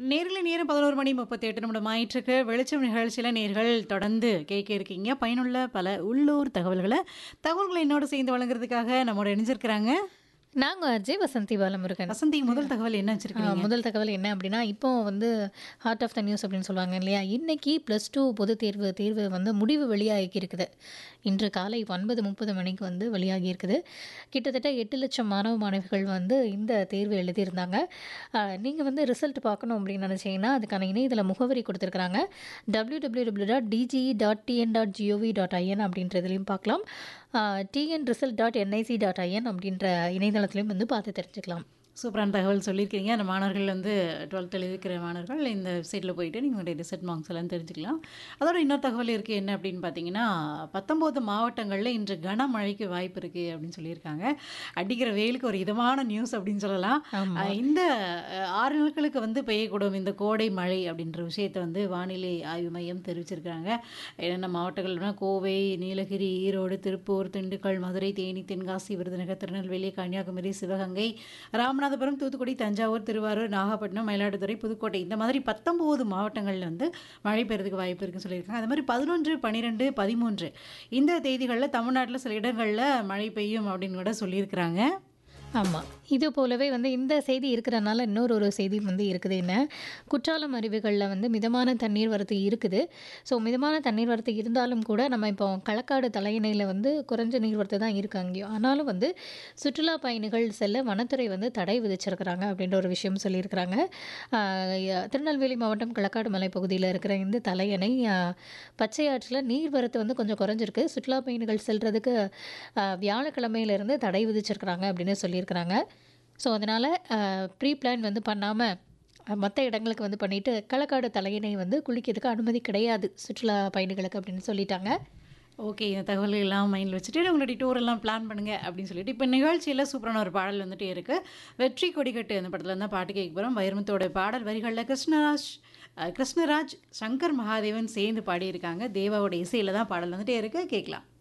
நேரில் நேரம் பதினோரு மணி முப்பத்தெட்டு நிமிடம் ஆயிட்டிருக்கு வெளிச்சம் நிகழ்ச்சியில் நேர்கள் தொடர்ந்து கேட்க இருக்கீங்க பயனுள்ள பல உள்ளூர் தகவல்களை தகவல்களை என்னோட சேர்ந்து வழங்குறதுக்காக நம்மோட இணைஞ்சிருக்கிறாங்க நாங்க அஜய் வசந்தி பாலமுருகன் வசந்தி முதல் தகவல் என்ன ஆ, வச்சிருக்கீங்க முதல் தகவல் என்ன அப்படின்னா இப்போ வந்து ஹார்ட் ஆஃப் த நியூஸ் அப்படின்னு சொல்லுவாங்க இல்லையா இன்னைக்கு ப்ளஸ் டூ பொதுத் தேர்வு தேர்வு வந்து முடிவு வெளியாகி இருக்குது இன்று காலை ஒன்பது முப்பது மணிக்கு வந்து வெளியாகி இருக்குது கிட்டத்தட்ட எட்டு லட்சம் மாணவ மாணவிகள் வந்து இந்த தேர்வு எழுதியிருந்தாங்க நீங்கள் வந்து ரிசல்ட் பார்க்கணும் அப்படின்னு நினச்சிங்கன்னா அதுக்கான இணையதள முகவரி கொடுத்துருக்குறாங்க W W W dot DGE dot TN dot GOV dot IN அப்படின்றதுலையும் பார்க்கலாம் TN result dot NIC dot IN அப்படின்ற இணையதளத்துலையும் வந்து பார்த்து தெரிஞ்சுக்கலாம் சூப்பரான தகவல் சொல்லியிருக்கீங்க அந்த மாணவர்கள் வந்து டுவெல்த் எழுதிக்கிற மாணவர்கள் இந்த வெப்சைட்டில் போயிட்டு நீங்கள் ரிசல்ட் மார்க்ஸ் எல்லாம் தெரிஞ்சுக்கலாம் அதோட இன்னொரு தகவல் இருக்குது என்ன அப்படின்னு பார்த்தீங்கன்னா பத்தொம்போது மாவட்டங்களில் இன்று கனமழைக்கு வாய்ப்பு இருக்குது அப்படின்னு சொல்லியிருக்காங்க அடிக்கிற வெயிலுக்கு ஒரு இதமான நியூஸ் அப்படின்னு சொல்லலாம் ஆமா. அஹ் இந்த அஹ், ஆறு நாட்களுக்கு வந்து பெய்யக்கூடும் இந்த கோடை மழை அப்படின்ற விஷயத்தை வந்து வானிலை ஆய்வு மையம் தெரிவிச்சிருக்கிறாங்க என்னென்ன மாவட்டங்கள்னா கோவை நீலகிரி ஈரோடு திருப்பூர் திண்டுக்கல் மதுரை தேனி தென்காசி விருதுநகர் திருநெல்வேலி கன்னியாகுமரி சிவகங்கை ராமநாதபுரம் தூத்துக்குடி தஞ்சாவூர் திருவாரூர் நாகப்பட்டினம் மயிலாடுதுறை புதுக்கோட்டை இந்த மாதிரி பத்தொம்போது மாவட்டங்களில் வந்து மழை பெய்யறதுக்கு வாய்ப்பு இருக்குன்னு சொல்லியிருக்காங்க அது மாதிரி பதினொன்று பன்னிரெண்டு பதிமூன்று இந்த தேதிகளில் தமிழ்நாட்டில் சில இடங்களில் மழை பெய்யும் அப்படின்னு கூட சொல்லியிருக்கிறாங்க ஆமாம் இது போலவே வந்து இந்த செய்தி இருக்கிறனால இன்னொரு ஒரு செய்தி வந்து இருக்குது என்ன குற்றாலம் அருவிகளில் வந்து மிதமான தண்ணீர் வரத்து இருக்குது ஸோ மிதமான தண்ணீர் வரத்து இருந்தாலும் கூட நம்ம இப்போ களக்காடு தலையணையில் வந்து குறைஞ்ச நீர் வரத்து தான் இருக்கு அங்கேயும் ஆனாலும் வந்து சுற்றுலா பயணிகள் செல்ல வனத்துறை வந்து தடை விதிச்சிருக்கிறாங்க அப்படின்ற ஒரு விஷயம் சொல்லியிருக்கிறாங்க ஆஹ் திருநெல்வேலி மாவட்டம் களக்காடு மலைப்பகுதியில் இருக்கிற இந்த தலையணை ஆஹ் பச்சையாற்றில் நீர் வரத்து வந்து கொஞ்சம் குறைஞ்சிருக்கு சுற்றுலா பயணிகள் செல்றதுக்கு ஆஹ் வியாழக்கிழமையிலேருந்து தடை விதிச்சிருக்கிறாங்க அப்படின்னு சொல்லியிருக்கிறாங்க ஸோ அதனால் ப்ரீ பிளான் வந்து பண்ணாமல் மற்ற இடங்களுக்கு வந்து பண்ணிட்டு களக்காடு தலையணை வந்து குளிக்கிறதுக்கு அனுமதி கிடையாது சுற்றுலா பயணிகளுக்கு அப்படின்னு சொல்லிட்டாங்க ஓகே இந்த தகவல்கள் எல்லாம் மைண்டில் வச்சுட்டு உங்களுடைய டூர் எல்லாம் பிளான் பண்ணுங்க அப்படின்னு சொல்லிட்டு இப்போ நிகழ்ச்சியில் சூப்பரான ஒரு பாடல் வந்துட்டே இருக்கு வெற்றி கொடிக்கட்டு அந்த படத்தில் இருந்தால் பாட்டு கேட்க போகிறோம் வைரமுத்தோட பாடல் வரிகளில் கிருஷ்ணராஜ் அஹ், கிருஷ்ணராஜ் சங்கர் மகாதேவன் சேர்ந்து பாடியிருக்காங்க தேவாவோட இசையில் தான் பாடல் வந்துட்டே இருக்கு கேட்கலாம்